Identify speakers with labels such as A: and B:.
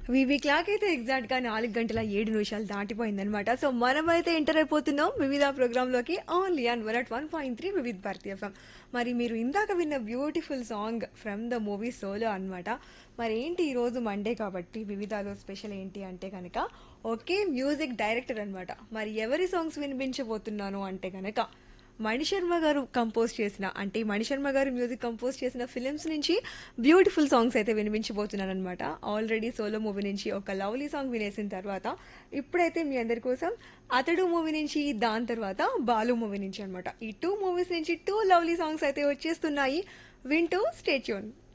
A: వివి clock అయితే exact గా నాలుగు గంటల ఏడు నిమిషాలు దాటిపోయిందనమాట సో మనమైతే ఎంటర్ అయిపోతున్నాం వివిధ ప్రోగ్రామ్ లోకి only and one at one point three Vividh Bharati FM మరి మీరు ఇందాక విన్న beautiful song from the movie Solo అన్నమాట మరి ఏంటి ఈ రోజు మండే కాబట్టి వివిధాలో స్పెషల్ ఏంటి అంటే కనుక ఒకే మ్యూజిక్ డైరెక్టర్ అన్నమాట మరి ఎవరి సాంగ్స్ వినిపించబోతున్నాను అంటే కనుక మణిశర్మ గారు కంపోజ్ చేసిన అంటే మణిశర్మ గారు మ్యూజిక్ కంపోజ్ చేసిన ఫిలిమ్స్ నుంచి బ్యూటిఫుల్ సాంగ్స్ అయితే వినిపించబోతున్నాను అనమాట ఆల్రెడీ సోలో మూవీ నుంచి ఒక లవ్లీ సాంగ్ వినేసిన తర్వాత ఇప్పుడైతే మీ అందరి కోసం అతడు మూవీ నుంచి దాని తర్వాత బాలు మూవీ నుంచి అనమాట ఈ టూ మూవీస్ నుంచి టూ లవ్లీ సాంగ్స్ అయితే వచ్చేస్తున్నాయి వింటూ స్టేట్యూన్